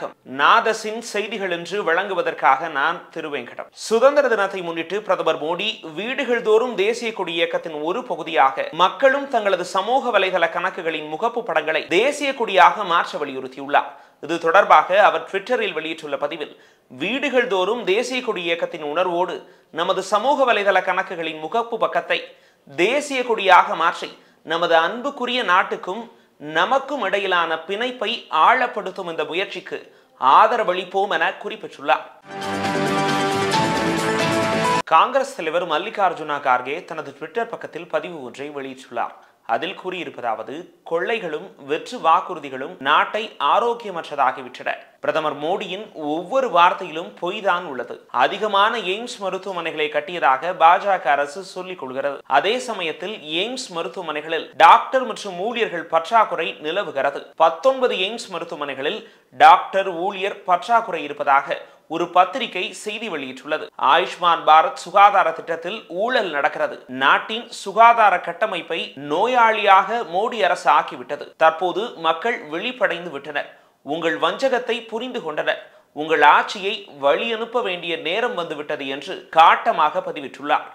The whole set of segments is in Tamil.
வணக்கம் நாதசின் செய்திகள் என்று வழங்குவதற்காக நான் திருவேங்கடம் சுதந்திர தினத்தை முன்னிட்டு பிரதமர் மோடி வீடுகள் தோறும் தேசிய கொடி இயக்கத்தின் ஒரு பகுதியாக மக்களும் தங்களது சமூக வலைதள கணக்குகளின் முகப்பு படங்களை தேசிய கொடியாக மாற்ற வலியுறுத்தியுள்ளார் இது தொடர்பாக அவர் ட்விட்டரில் வெளியிட்டுள்ள பதிவில் வீடுகள் தோறும் தேசிய கொடி இயக்கத்தின் உணர்வோடு நமது சமூக வலைதள கணக்குகளின் முகப்பு பக்கத்தை தேசிய கொடியாக மாற்றி நமது அன்புக்குரிய நாட்டுக்கும் நமக்கும் இடையிலான பிணைப்பை ஆழப்படுத்தும் இந்த முயற்சிக்கு ஆதரவளிப்போம் என குறிப்பிட்டுள்ளார் காங்கிரஸ் தலைவர் மல்லிகார்ஜுனா கார்கே தனது ட்விட்டர் பக்கத்தில் பதிவு ஒன்றை வெளியிட்டுள்ளார் அதில் கூறியிருப்பதாவது கொள்ளைகளும் வெற்று வாக்குறுதிகளும் நாட்டை ஆரோக்கியமற்றதாகிவிட்டன பிரதமர் மோடியின் ஒவ்வொரு வார்த்தையிலும் பொய்தான் உள்ளது அதிகமான எய்ம்ஸ் மருத்துவமனைகளை கட்டியதாக பாஜக அரசு சொல்லிக் கொள்கிறது அதே சமயத்தில் எய்ம்ஸ் மருத்துவமனைகளில் டாக்டர் மற்றும் ஊழியர்கள் பற்றாக்குறை நிலவுகிறது பத்தொன்பது எய்ம்ஸ் மருத்துவமனைகளில் டாக்டர் ஊழியர் பற்றாக்குறை இருப்பதாக ஒரு பத்திரிகை செய்தி வெளியிட்டுள்ளது ஆயுஷ்மான் பாரத் சுகாதார திட்டத்தில் ஊழல் நடக்கிறது நாட்டின் சுகாதார கட்டமைப்பை நோயாளியாக மோடி அரசு ஆக்கிவிட்டது தற்போது மக்கள் விழிப்படைந்து விட்டனர் உங்கள் வஞ்சகத்தை புரிந்து கொண்டனர் உங்கள் ஆட்சியை வழி அனுப்ப வேண்டிய நேரம் வந்துவிட்டது என்று காட்டமாக பதிவிட்டுள்ளார்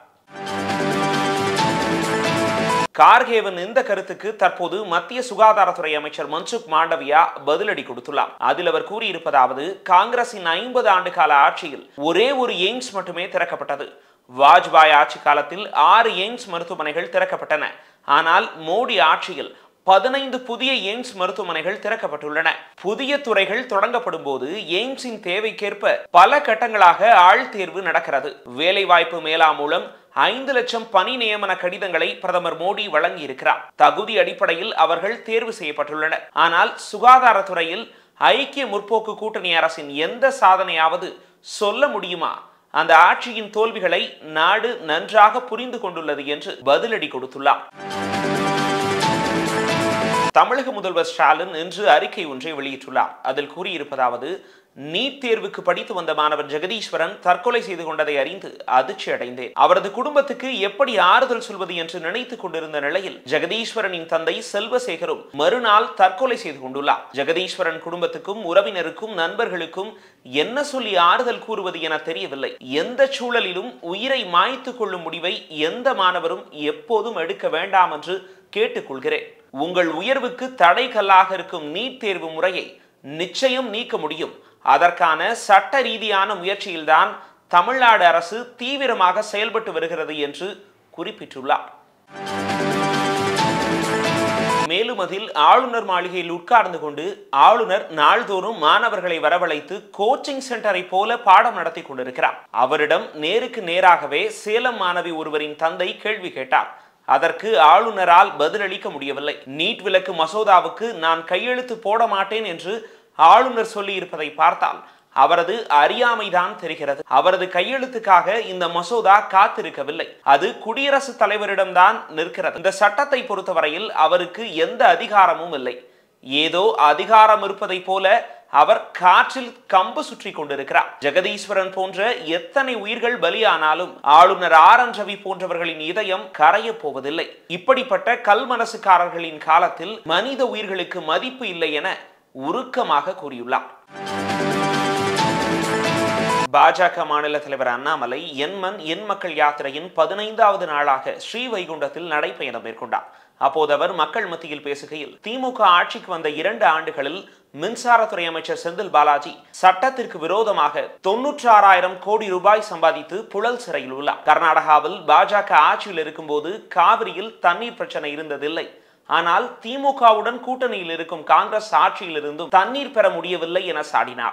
கார்கேவின் இந்த கருத்துக்கு தற்போது மத்திய சுகாதாரத்துறை அமைச்சர் மன்சுக் மாண்டவியா பதிலடி கொடுத்துள்ளார் அதில் அவர் கூறியிருப்பதாவது காங்கிரசின் ஐம்பது ஆண்டு கால ஆட்சியில் ஒரே ஒரு எய்ம்ஸ் மட்டுமே திறக்கப்பட்டது வாஜ்பாய் ஆட்சி காலத்தில் ஆறு எய்ம்ஸ் மருத்துவமனைகள் திறக்கப்பட்டன ஆனால் மோடி ஆட்சியில் பதினைந்து புதிய எய்ம்ஸ் மருத்துவமனைகள் திறக்கப்பட்டுள்ளன புதிய துறைகள் தொடங்கப்படும் போது எய்ம்ஸின் தேவைக்கேற்ப பல கட்டங்களாக ஆள் தேர்வு நடக்கிறது வேலைவாய்ப்பு மேலா மூலம் ஐந்து லட்சம் பணி நியமன கடிதங்களை பிரதமர் மோடி வழங்கி இருக்கிறார் தகுதி அடிப்படையில் அவர்கள் தேர்வு செய்யப்பட்டுள்ளனர் ஆனால் சுகாதாரத்துறையில் ஐக்கிய முற்போக்கு கூட்டணி அரசின் எந்த சாதனையாவது சொல்ல முடியுமா அந்த ஆட்சியின் தோல்விகளை நாடு நன்றாக புரிந்து கொண்டுள்ளது என்று பதிலடி கொடுத்துள்ளார் தமிழக முதல்வர் ஸ்டாலின் இன்று அறிக்கை ஒன்றை வெளியிட்டுள்ளார் அதில் கூறியிருப்பதாவது நீட் தேர்வுக்கு படித்து வந்த மாணவர் ஜெகதீஸ்வரன் தற்கொலை செய்து கொண்டதை அறிந்து அதிர்ச்சி அடைந்தேன் அவரது குடும்பத்துக்கு எப்படி ஆறுதல் சொல்வது என்று நினைத்துக் கொண்டிருந்த நிலையில் ஜெகதீஸ்வரனின் தந்தை செல்வசேகரும் மறுநாள் தற்கொலை செய்து கொண்டுள்ளார் ஜெகதீஸ்வரன் குடும்பத்துக்கும் உறவினருக்கும் நண்பர்களுக்கும் என்ன சொல்லி ஆறுதல் கூறுவது என தெரியவில்லை எந்த சூழலிலும் உயிரை மாய்த்து கொள்ளும் முடிவை எந்த மாணவரும் எப்போதும் எடுக்க வேண்டாம் என்று கேட்டுக்கொள்கிறேன் உங்கள் உயர்வுக்கு தடை கல்லாக இருக்கும் நீட் தேர்வு முறையை நிச்சயம் நீக்க முடியும் அதற்கான சட்ட ரீதியான முயற்சியில்தான் தமிழ்நாடு அரசு தீவிரமாக செயல்பட்டு வருகிறது என்று குறிப்பிட்டுள்ளார் மேலும் அதில் ஆளுநர் மாளிகையில் உட்கார்ந்து கொண்டு ஆளுநர் நாள்தோறும் மாணவர்களை வரவழைத்து கோச்சிங் சென்டரை போல பாடம் நடத்தி கொண்டிருக்கிறார் அவரிடம் நேருக்கு நேராகவே சேலம் மாணவி ஒருவரின் தந்தை கேள்வி கேட்டார் அதற்கு ஆளுநரால் பதிலளிக்க முடியவில்லை நீட் விலக்கு மசோதாவுக்கு நான் கையெழுத்து போட மாட்டேன் என்று ஆளுநர் சொல்லி இருப்பதை பார்த்தால் அவரது அறியாமைதான் தெரிகிறது அவரது கையெழுத்துக்காக இந்த மசோதா காத்திருக்கவில்லை அது குடியரசுத் தலைவரிடம்தான் நிற்கிறது இந்த சட்டத்தை பொறுத்தவரையில் அவருக்கு எந்த அதிகாரமும் இல்லை ஏதோ அதிகாரம் இருப்பதை போல அவர் காற்றில் கம்பு சுற்றி கொண்டிருக்கிறார் ஜெகதீஸ்வரன் போன்ற எத்தனை உயிர்கள் பலியானாலும் ஆளுநர் ஆர் என் ரவி போன்றவர்களின் இதயம் கரைய போவதில்லை இப்படிப்பட்ட கல் மனசுக்காரர்களின் காலத்தில் மனித உயிர்களுக்கு மதிப்பு இல்லை என உருக்கமாக கூறியுள்ளார் பாஜக மாநில தலைவர் அண்ணாமலை என்மன் என் மக்கள் யாத்திரையின் பதினைந்தாவது நாளாக ஸ்ரீவைகுண்டத்தில் நடைபயணம் மேற்கொண்டார் அப்போது அவர் மக்கள் மத்தியில் பேசுகையில் திமுக ஆட்சிக்கு வந்த இரண்டு ஆண்டுகளில் மின்சாரத்துறை அமைச்சர் செந்தில் பாலாஜி சட்டத்திற்கு விரோதமாக தொன்னூற்றி ஆறாயிரம் கோடி ரூபாய் சம்பாதித்து புழல் சிறையில் உள்ளார் கர்நாடகாவில் பாஜக ஆட்சியில் இருக்கும்போது காவிரியில் தண்ணீர் பிரச்சனை இருந்ததில்லை ஆனால் திமுகவுடன் கூட்டணியில் இருக்கும் காங்கிரஸ் ஆட்சியில் இருந்தும் தண்ணீர் பெற முடியவில்லை என சாடினார்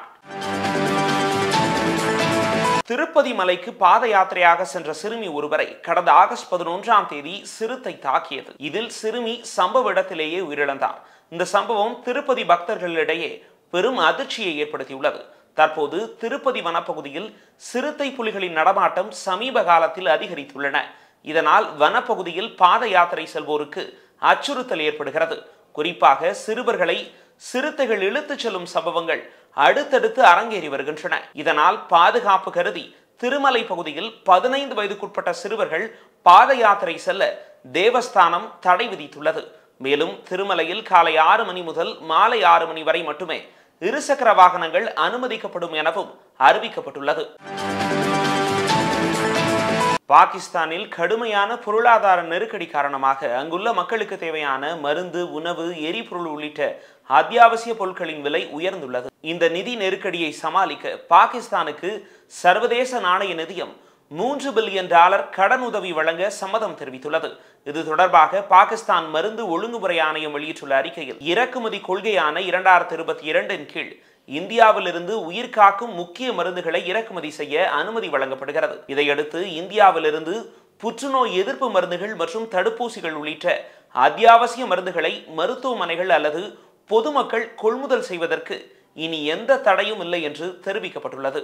திருப்பதி மலைக்கு பாத யாத்திரையாக சென்ற சிறுமி ஒருவரை கடந்த ஆகஸ்ட் பதினொன்றாம் தேதி சிறுத்தை தாக்கியது இதில் சிறுமி சம்பவ இடத்திலேயே உயிரிழந்தார் இந்த சம்பவம் திருப்பதி பக்தர்களிடையே பெரும் அதிர்ச்சியை ஏற்படுத்தியுள்ளது தற்போது திருப்பதி வனப்பகுதியில் சிறுத்தை புலிகளின் நடமாட்டம் சமீப காலத்தில் அதிகரித்துள்ளன இதனால் வனப்பகுதியில் பாத யாத்திரை செல்வோருக்கு அச்சுறுத்தல் ஏற்படுகிறது குறிப்பாக சிறுவர்களை சிறுத்தைகள் இழுத்துச் செல்லும் சம்பவங்கள் அடுத்தடுத்து அரங்கேறி வருகின்றன இதனால் பாதுகாப்பு கருதி திருமலை பகுதியில் பதினைந்து வயதுக்குட்பட்ட சிறுவர்கள் பாத யாத்திரை செல்ல தேவஸ்தானம் தடை விதித்துள்ளது மேலும் திருமலையில் காலை ஆறு மணி முதல் மாலை ஆறு மணி வரை மட்டுமே இருசக்கர வாகனங்கள் அனுமதிக்கப்படும் எனவும் அறிவிக்கப்பட்டுள்ளது பாகிஸ்தானில் கடுமையான பொருளாதார நெருக்கடி காரணமாக அங்குள்ள மக்களுக்கு தேவையான மருந்து உணவு எரிபொருள் உள்ளிட்ட அத்தியாவசிய பொருட்களின் விலை உயர்ந்துள்ளது இந்த நிதி நெருக்கடியை சமாளிக்க பாகிஸ்தானுக்கு சர்வதேச நாணய நிதியம் மூன்று பில்லியன் டாலர் கடன் உதவி வழங்க சம்மதம் தெரிவித்துள்ளது இது தொடர்பாக பாகிஸ்தான் மருந்து ஒழுங்குமுறை ஆணையம் வெளியிட்டுள்ள அறிக்கையில் இறக்குமதி கொள்கையான இரண்டாயிரத்தி இருபத்தி இரண்டின் கீழ் இந்தியாவிலிருந்து உயிர் காக்கும் முக்கிய மருந்துகளை இறக்குமதி செய்ய அனுமதி வழங்கப்படுகிறது இதையடுத்து இந்தியாவிலிருந்து புற்றுநோய் எதிர்ப்பு மருந்துகள் மற்றும் தடுப்பூசிகள் உள்ளிட்ட அத்தியாவசிய மருந்துகளை மருத்துவமனைகள் அல்லது பொதுமக்கள் கொள்முதல் செய்வதற்கு இனி எந்த தடையும் இல்லை என்று தெரிவிக்கப்பட்டுள்ளது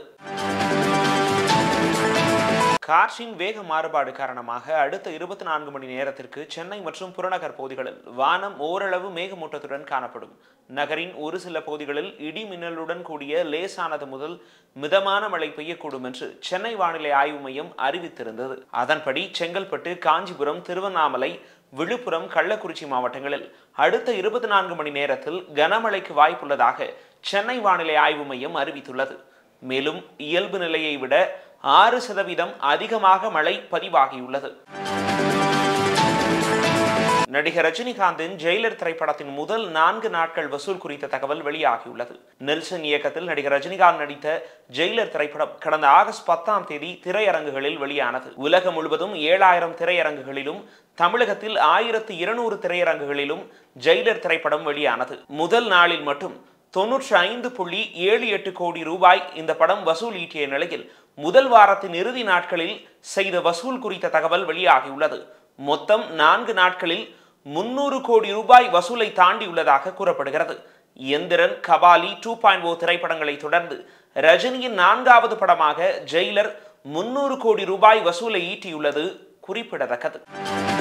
காற்றின் வேக மாறுபாடு காரணமாக அடுத்த இருபத்தி நான்கு மணி நேரத்திற்கு சென்னை மற்றும் புறநகர் பகுதிகளில் வானம் ஓரளவு மேகமூட்டத்துடன் காணப்படும் நகரின் ஒரு சில பகுதிகளில் இடி மின்னலுடன் கூடிய லேசானது முதல் மிதமான மழை பெய்யக்கூடும் என்று சென்னை வானிலை ஆய்வு மையம் அறிவித்திருந்தது அதன்படி செங்கல்பட்டு காஞ்சிபுரம் திருவண்ணாமலை விழுப்புரம் கள்ளக்குறிச்சி மாவட்டங்களில் அடுத்த இருபத்தி நான்கு மணி நேரத்தில் கனமழைக்கு வாய்ப்புள்ளதாக சென்னை வானிலை ஆய்வு மையம் அறிவித்துள்ளது மேலும் இயல்பு நிலையை விட ஆறு சதவீதம் அதிகமாக மழை பதிவாகியுள்ளது நடிகர் ரஜினிகாந்தின் ஜெயிலர் திரைப்படத்தின் முதல் நான்கு நாட்கள் வசூல் குறித்த தகவல் வெளியாகியுள்ளது நெல்சன் இயக்கத்தில் நடிகர் ரஜினிகாந்த் நடித்த ஜெயிலர் திரைப்படம் கடந்த ஆகஸ்ட் பத்தாம் தேதி திரையரங்குகளில் வெளியானது உலகம் முழுவதும் ஏழாயிரம் திரையரங்குகளிலும் தமிழகத்தில் ஆயிரத்து இருநூறு திரையரங்குகளிலும் ஜெயிலர் திரைப்படம் வெளியானது முதல் நாளில் மட்டும் தொன்னூற்றி ஐந்து புள்ளி ஏழு எட்டு கோடி ரூபாய் இந்த படம் வசூல் ஈட்டிய நிலையில் முதல் வாரத்தின் இறுதி நாட்களில் செய்த வசூல் குறித்த தகவல் வெளியாகியுள்ளது மொத்தம் நான்கு நாட்களில் முன்னூறு கோடி ரூபாய் வசூலை தாண்டியுள்ளதாக கூறப்படுகிறது Enthiran Kabali two point O திரைப்படங்களை தொடர்ந்து ரஜினியின் நான்காவது படமாக ஜெயிலர் முன்னூறு கோடி ரூபாய் வசூலை ஈட்டியுள்ளது குறிப்பிடத்தக்கது